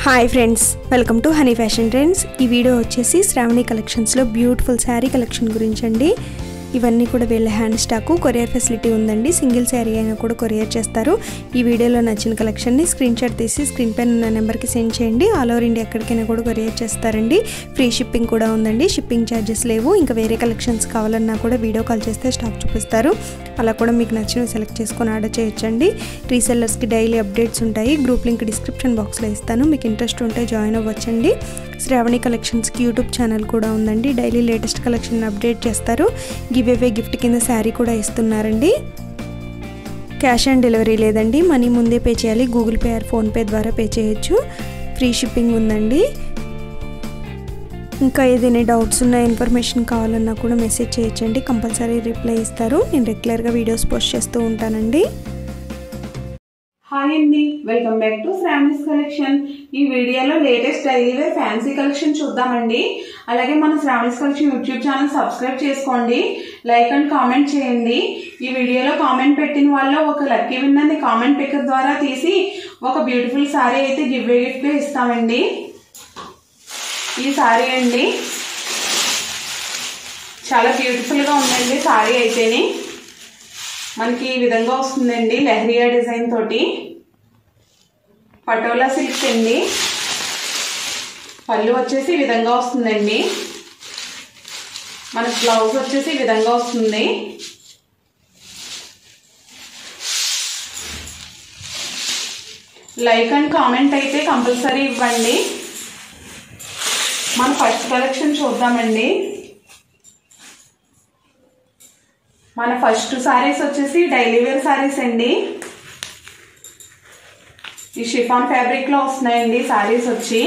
hi friends welcome to honey fashion trends ఈ video వచ్చేసి శ్రావణి కలెక్షన్స్లో బ్యూటిఫుల్ శారీ కలెక్షన్ గురించి అండి ఇవన్నీ కూడా వీళ్ళ హ్యాండ్ స్టాకు కొరియర్ ఫెసిలిటీ ఉందండి సింగిల్ శారీ అయినా కూడా కొరియర్ చేస్తారు ఈ వీడియోలో నచ్చిన కలెక్షన్ని స్క్రీన్ షాట్ తీసి స్క్రీన్ పైన ఉన్న నెంబర్కి సెండ్ చేయండి ఆల్ ఓవర్ ఇండియా ఎక్కడికైనా కూడా కొరియర్ చేస్తారండి ఫ్రీ షిప్పింగ్ కూడా ఉందండి షిప్పింగ్ ఛార్జెస్ లేవు ఇంకా వేరే కలెక్షన్స్ కావాలన్నా కూడా వీడియో కాల్ చేస్తే స్టాక్ చూపిస్తారు అలా కూడా మీకు నచ్చినవి సెలెక్ట్ చేసుకొని ఆర్డర్ చేయొచ్చండి రీసెల్లర్స్కి డైలీ అప్డేట్స్ ఉంటాయి గ్రూప్ లింక్ డిస్క్రిప్షన్ బాక్స్లో ఇస్తాను మీకు ఇంట్రెస్ట్ ఉంటే జాయిన్ అవ్వచ్చండి శ్రావణి కలెక్షన్స్కి యూట్యూబ్ ఛానల్ కూడా ఉందండి డైలీ లేటెస్ట్ కలెక్షన్ అప్డేట్ చేస్తారు గివ్ అవే గిఫ్ట్ కింద శారీ కూడా ఇస్తున్నారండి క్యాష్ ఆన్ డెలివరీ లేదండి మనీ ముందే పే చేయాలి గూగుల్ పే ఆర్ ఫోన్పే ద్వారా పే చేయొచ్చు ఫ్రీ షిప్పింగ్ ఉందండి ఇంకా ఏదైనా డౌట్స్ ఉన్న ఇన్ఫర్మేషన్ కావాలన్నా కూడా మెసేజ్ చేయొచ్చండి కంపల్సరీ రిప్లై ఇస్తారు నేను రెగ్యులర్గా వీడియోస్ పోస్ట్ చేస్తూ ఉంటానండి హాయ్ అండి వెల్కమ్ బ్యాక్ టు ఫ్రామిలీస్ కలెక్షన్ ఈ వీడియోలో latest daily wear fancy collection చూద్దామండి అలాగే మన ఫ్రామిలీస్ కలెక్షన్ యూట్యూబ్ ఛానల్ సబ్స్క్రైబ్ చేసుకోండి లైక్ అండ్ కామెంట్ చేయండి ఈ వీడియోలో కామెంట్ పెట్టిన వాళ్ళు ఒక లక్కీ విన్నర్ని కామెంట్ పికర్ ద్వారా తీసి ఒక బ్యూటిఫుల్ సారీ అయితే గివ్ గిఫ్ట్ ఇస్తామండి ఈ సారీ అండి చాలా బ్యూటిఫుల్గా ఉందండి సారీ అయితేని మనకి ఈ విధంగా వస్తుందండి లెహరియా డిజైన్ తోటి పటోలా సిల్క్ అండి పళ్ళు వచ్చేసి ఈ విధంగా వస్తుందండి మన బ్లౌజ్ వచ్చేసి ఈ విధంగా వస్తుంది లైక్ అండ్ కామెంట్ అయితే కంపల్సరీ ఇవ్వండి మన ఫస్ట్ కలెక్షన్ చూద్దామండి మన ఫస్ట్ సారీస్ వచ్చేసి డైలీ వేర్ సారీస్ అండి ఈ షిఫాన్ ఫ్యాబ్రిక్ లో వస్తున్నాయండి సారీస్ వచ్చి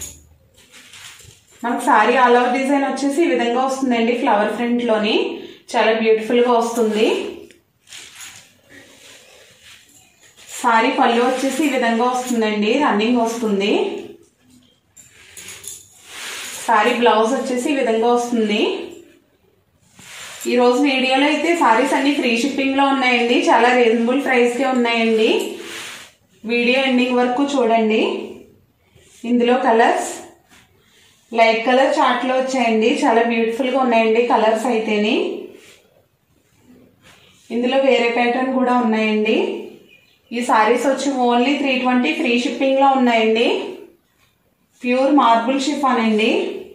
మనకు సారీ ఆల్ ఓవర్ డిజైన్ వచ్చేసి ఈ విధంగా వస్తుందండి ఫ్లవర్ ప్రింట్ లోని చాలా బ్యూటిఫుల్ గా వస్తుంది సారీ పళ్ళు వచ్చేసి ఈ విధంగా వస్తుందండి రన్నింగ్ వస్తుంది సారీ బ్లౌజ్ వచ్చేసి ఈ విధంగా వస్తుంది ఈ రోజు వీడియోలో అయితే సారీస్ అన్ని ఫ్రీ షిప్పింగ్ లో ఉన్నాయండి చాలా రీజనబుల్ ప్రైస్ కే ఉన్నాయండి వీడియో ఎండింగ్ వరకు చూడండి ఇందులో కలర్స్ లైట్ కలర్ చార్ట్ లో వచ్చాయండి చాలా బ్యూటిఫుల్ గా ఉన్నాయండి కలర్స్ అయితేని ఇందులో వేరే ప్యాటర్న్ కూడా ఉన్నాయండి ఈ సారీస్ వచ్చి only three twenty free shipping లో ఉన్నాయండి ప్యూర్ మార్బుల్ షిఫాన్ అండి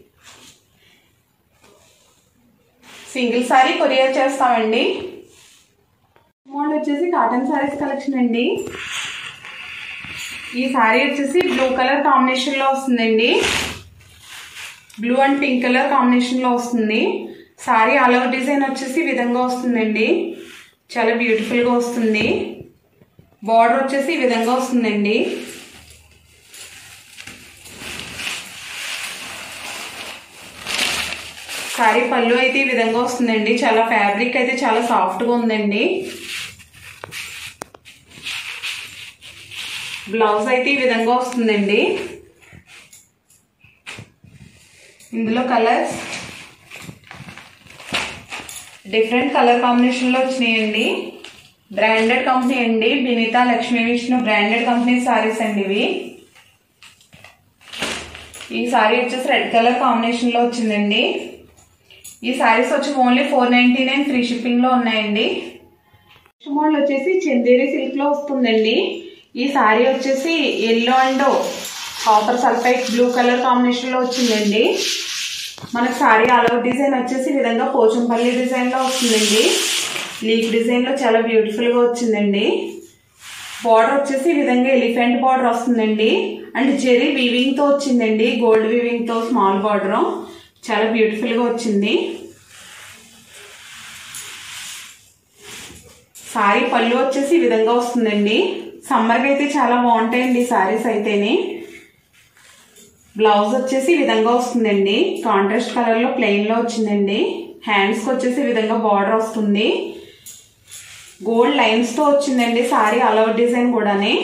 సింగిల్ సారీ కొరియర్ చేస్తామండి మోడల్ వచ్చేసి కాటన్ సారీస్ కలెక్షన్ అండి ఈ సారీ వచ్చేసి బ్లూ కలర్ కాంబినేషన్ లో వస్తుందండి blue and pink colour combination లో వస్తుంది సారీ ఆల్ ఓవర్ డిజైన్ వచ్చేసి ఈ విధంగా వస్తుందండి చాలా బ్యూటిఫుల్ గా వస్తుంది బార్డర్ వచ్చేసి ఈ విధంగా వస్తుందండి సారీ పళ్ళు అయితే ఈ విధంగా వస్తుందండి చాలా ఫ్యాబ్రిక్ అయితే చాలా సాఫ్ట్గా ఉందండి బ్లౌజ్ అయితే ఈ విధంగా వస్తుందండి ఇందులో కలర్స్ డిఫరెంట్ కలర్ కాంబినేషన్లో వచ్చినాయండి బ్రాండెడ్ కంపెనీ అండి బినితా లక్ష్మీ విష్ణు బ్రాండెడ్ కంపెనీ సారీస్ అండి ఇవి ఈ సారీ వచ్చేసి రెడ్ కలర్ కాంబినేషన్లో వచ్చిందండి ఈ సారీస్ వచ్చి only four ninety nine free shipping లో ఉన్నాయండి మోడల్ వచ్చేసి చందేరి సిల్క్ లో వస్తుందండి ఈ సారీ వచ్చేసి yellow and copper sulphate blue colour combination లో వచ్చిందండి మనకు సారీ ఆల్ ఓవర్ డిజైన్ వచ్చేసి ఈ విధంగా పోచంపల్లి డిజైన్ లో వస్తుందండి లీక్ డిజైన్ లో చాలా బ్యూటిఫుల్ గా వచ్చిందండి బార్డర్ వచ్చేసి ఈ విధంగా ఎలిఫెంట్ బార్డర్ వస్తుందండి అండ్ జెరీ వీవింగ్ తో వచ్చిందండి గోల్డ్ వీవింగ్ తో స్మాల్ బార్డర్ చాలా బ్యూటిఫుల్ గా వచ్చింది సారీ పళ్ళు వచ్చేసి ఈ విధంగా వస్తుందండి సమ్మర్కి అయితే చాలా బాగుంటాయండి సారీస్ అయితేనే బ్లౌజ్ వచ్చేసి ఈ విధంగా వస్తుందండి కాంట్రాస్ట్ కలర్ లో ప్లెయిన్ లో వచ్చిందండి హ్యాండ్స్ కి వచ్చేసి ఈ విధంగా బార్డర్ వస్తుంది గోల్డ్ లైన్స్ తో వచ్చిందండి సారీ అలవర్ డిజైన్ కూడానే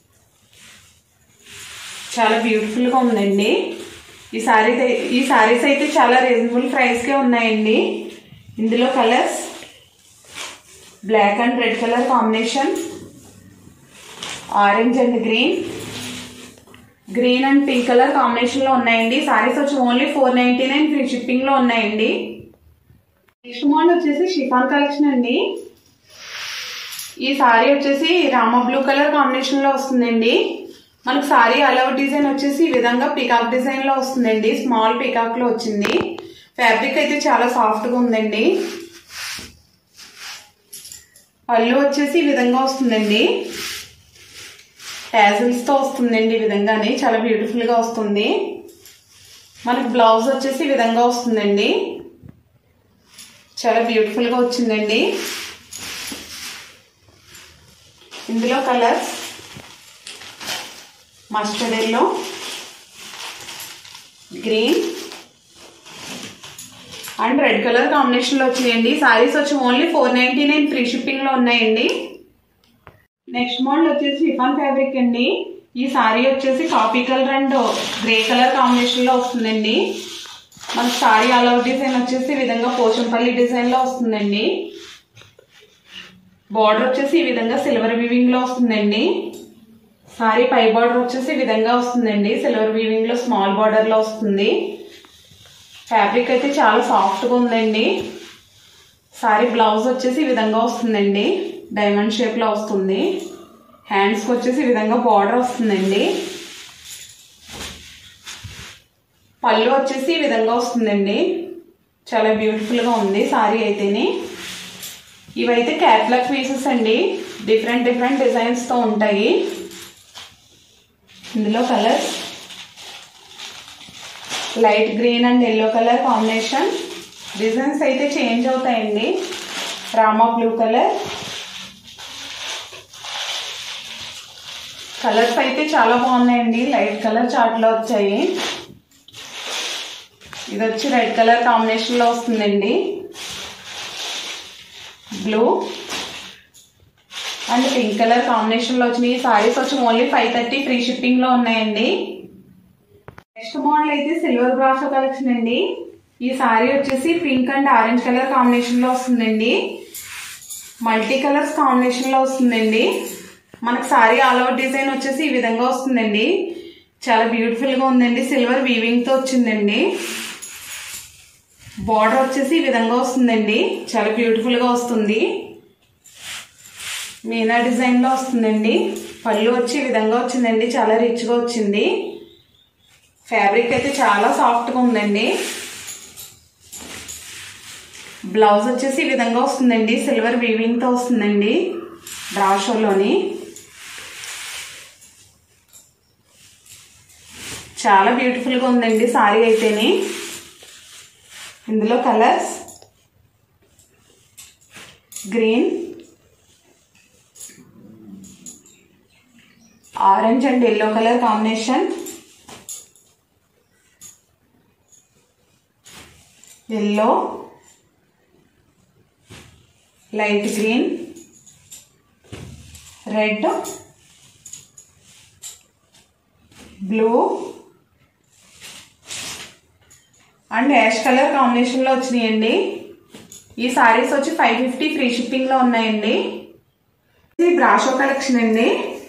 చాలా బ్యూటిఫుల్ గా ఉందండి ఈ సారీ ఈ సారీస్ అయితే చాలా రీజనబుల్ ప్రైస్కే ఉన్నాయండి ఇందులో colours black and red colour combination orange and green green and pink colour combination లో ఉన్నాయండి సారీస్ వచ్చి only four ninety nine free shipping లో ఉన్నాయండి నెక్స్ట్ మోడల్ వచ్చేసి షిఫాన్ కలెక్షన్ అండి ఈ సారీ వచ్చేసి రామ బ్లూ కలర్ కాంబినేషన్ లో వస్తుందండి మనకు సారీ అలవ్ డిజైన్ వచ్చేసి ఈ విధంగా పికాక్ డిజైన్ లో వస్తుందండి స్మాల్ పికాక్ లో వచ్చింది ఫ్యాబ్రిక్ అయితే చాలా సాఫ్ట్ గా ఉందండి పళ్ళు వచ్చేసి ఈ విధంగా వస్తుందండి ట్యాజిల్స్ తో వస్తుందండి ఈ విధంగానే చాలా బ్యూటిఫుల్ గా వస్తుంది మనకు బ్లౌజ్ వచ్చేసి ఈ విధంగా వస్తుందండి చాలా బ్యూటిఫుల్ గా వచ్చిందండి ఇందులో colours mustard yellow green and red colour combination లో వచ్చినాయండి సారీస్ వచ్చి only four ninety nine free shipping లో ఉన్నాయండి నెక్స్ట్ మోడల్ వచ్చేసి షిఫాన్ ఫ్యాబ్రిక్ అండి ఈ సారీ వచ్చేసి coffee colour and grey colour combination లో వస్తుందండి మన సారీ ఆల్ అవుట్ డిజైన్ వచ్చేసి ఈ విధంగా పోచంపల్లి డిజైన్ లో వస్తుందండి బార్డర్ వచ్చేసి ఈ విధంగా సిల్వర్ వీవింగ్ లో వస్తుందండి సారీ పై బార్డర్ వచ్చేసి ఈ విధంగా వస్తుందండి సిల్వర్ వీవింగ్ లో స్మాల్ బార్డర్ లో వస్తుంది ఫ్యాబ్రిక్ అయితే చాలా సాఫ్ట్ గా ఉందండి సారీ బ్లౌజ్ వచ్చేసి ఈ విధంగా వస్తుందండి డైమండ్ షేప్ లో వస్తుంది హ్యాండ్స్కి వచ్చేసి ఈ విధంగా బార్డర్ వస్తుందండి పళ్ళు వచ్చేసి ఈ విధంగా వస్తుందండి చాలా బ్యూటిఫుల్ గా ఉంది సారీ అయితేనే ఇవైతే క్యాట్లాగ్ పీసెస్ అండి డిఫరెంట్ డిఫరెంట్ డిజైన్స్ తో ఉంటాయి ఇందులో colours light green and yellow colour combination designs అయితే చేంజ్ అవుతాయండి రామా బ్లూ కలర్ కలర్స్ అయితే చాలా బాగున్నాయండి లైట్ కలర్ చాట్లో వచ్చాయి ఇది వచ్చి రెడ్ కలర్ కాంబినేషన్ లో వస్తుందండి blue and pink colour combination లో వచ్చినాయి ఈ సారీస్ వచ్చి only five thirty free shipping లో ఉన్నాయండి నెక్స్ట్ మోడల్ అయితే సిల్వర్ బ్రాషో కలెక్షన్ అండి ఈ సారీ వచ్చేసి pink and orange colour combination లో వస్తుందండి మల్టీ కలర్స్ కాంబినేషన్ లో వస్తుందండి మనకు సారీ ఆల్ ఓవర్ డిజైన్ వచ్చేసి ఈ విధంగా వస్తుందండి చాలా బ్యూటిఫుల్ గా ఉందండి సిల్వర్ వీవింగ్ తో వచ్చిందండి బార్డర్ వచ్చేసి ఈ విధంగా వస్తుందండి చాలా బ్యూటిఫుల్ గా వస్తుంది మీనా డిజైన్ లో వస్తుందండి పళ్ళు వచ్చి ఈ విధంగా వచ్చిందండి చాలా రిచ్ గా వచ్చింది ఫ్యాబ్రిక్ అయితే చాలా సాఫ్ట్ గా ఉందండి బ్లౌజ్ వచ్చేసి ఈ విధంగా వస్తుందండి సిల్వర్ వీవింగ్ తో వస్తుందండి బ్రాషోలోని చాలా బ్యూటిఫుల్ గా ఉందండి సారీ అయితేనే ఇందులో colours green orange and yellow colour combination yellow light green red blue and ash colour కాంబినేషన్లో వచ్చినాయండి ఈ సారీస్ వచ్చి ఫైవ్ ఫిఫ్టీ ఫ్రీ షిప్పింగ్లో ఉన్నాయండి ఇది బ్రాషో కలెక్షన్ అండి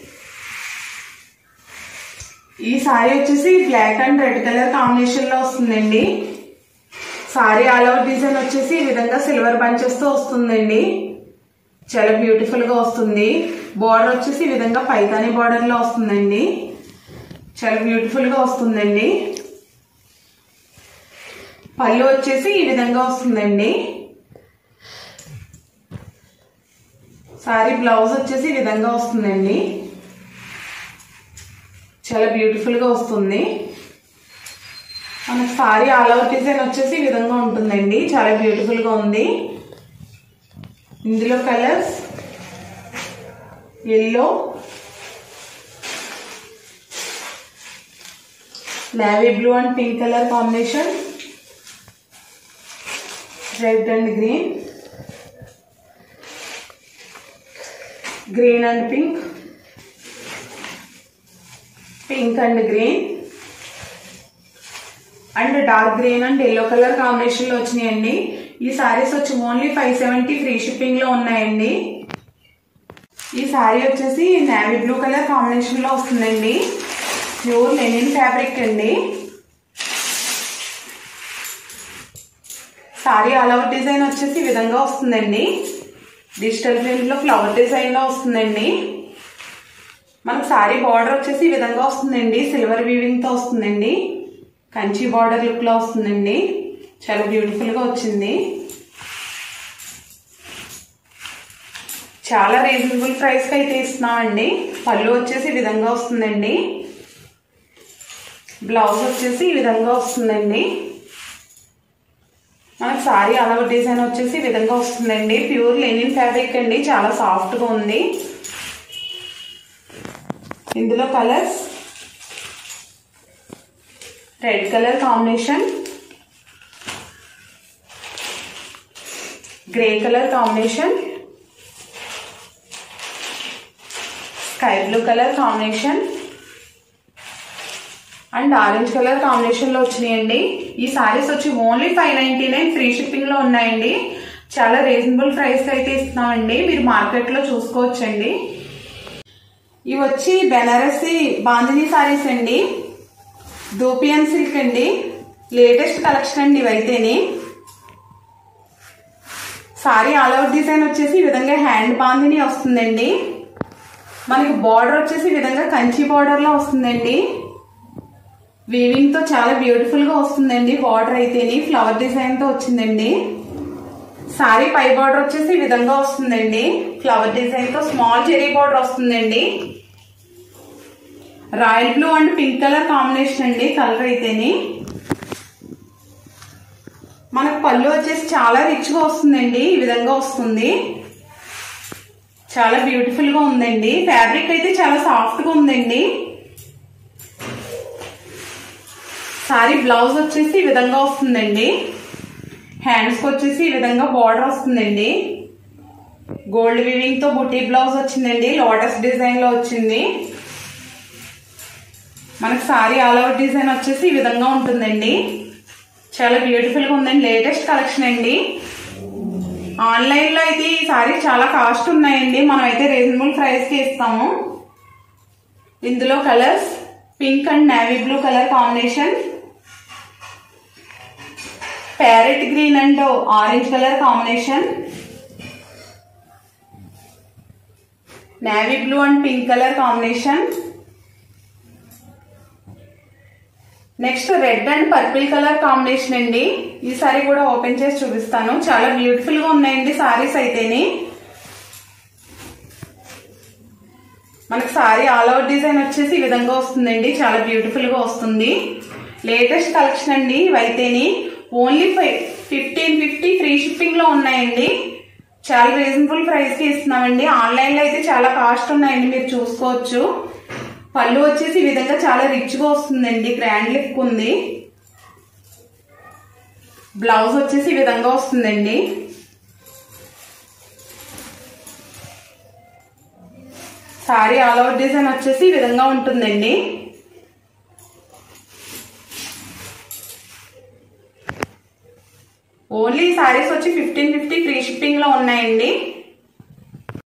ఈ సారీ వచ్చేసి బ్లాక్ అండ్ రెడ్ కలర్ కాంబినేషన్లో వస్తుందండి సారీ ఆల్ ఓవర్ డిజైన్ వచ్చేసి ఈ విధంగా సిల్వర్ బంచెస్ తో వస్తుందండి చాలా బ్యూటిఫుల్ గా వస్తుంది బార్డర్ వచ్చేసి ఈ విధంగా పైతాని బార్డర్ లో వస్తుందండి చాలా బ్యూటిఫుల్ గా వస్తుందండి పళ్ళు వచ్చేసి ఈ విధంగా వస్తుందండి సారీ బ్లౌజ్ వచ్చేసి ఈ విధంగా వస్తుందండి చాలా బ్యూటిఫుల్ గా వస్తుంది మనకి సారీ ఆల్ ఓవర్ డిజైన్ వచ్చేసి ఈ విధంగా ఉంటుందండి చాలా బ్యూటిఫుల్ గా ఉంది ఇందులో colours yellow navy blue and pink colour combination red and green green and pink pink and green and dark green and yellow colour combination లో వచ్చినాయండి ఈ సారీస్ వచ్చి only five seventy free shipping లో ఉన్నాయండి ఈ సారీ వచ్చేసి నేవీ బ్లూ కలర్ కాంబినేషన్ లో వస్తుందండి ప్యూర్ లెనిన్ ఫ్యాబ్రిక్ అండి సారీ ఆల్ ఓవర్ డిజైన్ వచ్చేసి ఈ విధంగా వస్తుందండి డిజిటల్ ప్రింట్లో ఫ్లవర్ డిజైన్లో వస్తుందండి మనకు సారీ బార్డర్ వచ్చేసి ఈ విధంగా వస్తుందండి సిల్వర్ వీవింగ్తో వస్తుందండి కంచి బార్డర్ లుక్లో వస్తుందండి చాలా బ్యూటిఫుల్గా వచ్చింది చాలా రీజనబుల్ ప్రైస్కి అయితే ఇస్తున్నామండి పళ్ళు వచ్చేసి ఈ విధంగా వస్తుందండి బ్లౌజ్ వచ్చేసి ఈ విధంగా వస్తుందండి మనకు సారీ అలవ డిజైన్ వచ్చేసి ఈ విధంగా వస్తుందండి ప్యూర్ లెనిన్ ఫ్యాబ్రిక్ అండి చాలా సాఫ్ట్గా ఉంది ఇందులో colours red colour combination grey colour combination sky blue colour combination and orange colour combination లో వచ్చినాయండి ఈ సారీస్ వచ్చి only five ninety nine free shipping లో ఉన్నాయండి చాలా రీజనబుల్ ప్రైస్ అయితే ఇస్తున్నామండి మీరు మార్కెట్ లో చూసుకోవచ్చండి ఇవి వచ్చి బెనారసి బాందిని సారీస్ అండి దూపియన్ సిల్క్ అండి లేటెస్ట్ కలెక్షన్ అండి ఇవైతేని సారీ ఆల్ ఓవర్ డిజైన్ వచ్చేసి ఈ విధంగా హ్యాండ్ బాందిని వస్తుందండి మనకి బార్డర్ వచ్చేసి ఈ విధంగా కంచి బార్డర్ లో వస్తుందండి వీవింగ్ తో చాలా బ్యూటిఫుల్ గా వస్తుందండి బార్డర్ అయితేని ఫ్లవర్ డిజైన్ తో వచ్చిందండి సారీ పై బార్డర్ వచ్చేసి ఈ విధంగా వస్తుందండి ఫ్లవర్ డిజైన్ తో స్మాల్ చెరీ బార్డర్ వస్తుందండి royal blue and pink colour combination అండి కలర్ అయితేని మనకు పళ్ళు వచ్చేసి చాలా రిచ్ గా వస్తుందండి ఈ విధంగా వస్తుంది చాలా బ్యూటిఫుల్ గా ఉందండి ఫ్యాబ్రిక్ అయితే చాలా సాఫ్ట్ గా ఉందండి సారీ బ్లౌజ్ వచ్చేసి ఈ విధంగా వస్తుందండి హ్యాండ్స్ వచ్చేసి ఈ విధంగా బార్డర్ వస్తుందండి గోల్డ్ వివింగ్ తో బుటీ బ్లౌజ్ వచ్చిందండి లోటస్ డిజైన్ లో వచ్చింది మనకి సారీ ఆల్ ఓవర్ డిజైన్ వచ్చేసి ఈ విధంగా ఉంటుందండి చాలా బ్యూటిఫుల్ గా ఉందండి లేటెస్ట్ కలెక్షన్ అండి ఆన్లైన్ లో అయితే ఈ సారీ చాలా కాస్ట్ ఉన్నాయండి మనం అయితే రీజనబుల్ ప్రైస్ కి ఇస్తాము ఇందులో colours pink and navy blue colour combination parrot green and orange colour combination navy blue and pink colour combination next red and purple colour combination అండి ఈ సారీ కూడా ఓపెన్ చేసి చూపిస్తాను చాలా బ్యూటిఫుల్ గా ఉన్నాయండి సారీస్ అయితేని మనకి సారీ ఆల్ ఓవర్ డిజైన్ వచ్చేసి ఈ విధంగా వస్తుందండి చాలా బ్యూటిఫుల్ గా వస్తుంది లేటెస్ట్ కలెక్షన్ అండి ఇవైతేని only five fifteen fifty free shipping లో ఉన్నాయండి చాలా రీజనబుల్ ప్రైస్ కి ఇస్తున్నామండి ఆన్లైన్ లో అయితే చాలా కాస్ట్ ఉన్నాయండి మీరు చూసుకోవచ్చు పళ్ళు వచ్చేసి ఈ విధంగా చాలా రిచ్ గా వస్తుందండి గ్రాండ్ లుక్ ఉంది బ్లౌజ్ వచ్చేసి ఈ విధంగా వస్తుందండి సారీ ఆల్ ఓవర్ డిజైన్ వచ్చేసి ఈ విధంగా ఉంటుందండి ఓన్లీ సారీస్ వచ్చి ఫిఫ్టీన్ ఫిఫ్టీ ఫ్రీ షిప్పింగ్ లో ఉన్నాయండి